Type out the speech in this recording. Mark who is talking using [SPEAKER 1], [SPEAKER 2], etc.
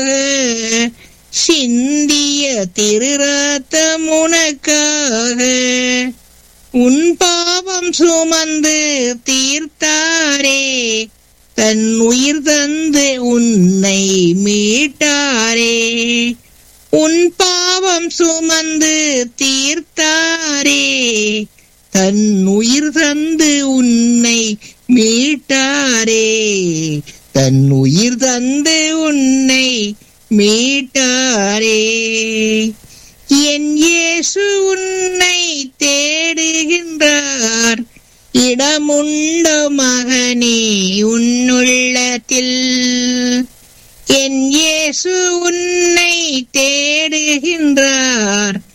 [SPEAKER 1] சிந்திய திருரத்தம் உனக்காக உன் பாவம் சுமந்து தீர்த்தாரே தன் உயிர் தந்து உன்னை மீட்டாரே உன் பாவம் சுமந்து தீர்த்தாரே தன் உயிர் தந்து உன்னை மீட்டாரே தன் உயிர் தந்து உன்னை மீட்டாரே என் இயேசு உன்னை தேடுகின்றார் இடமுண்டோ மகனே உன்னுள்ளத்தில் என் இயேசு உன்னை தேடுகின்றார்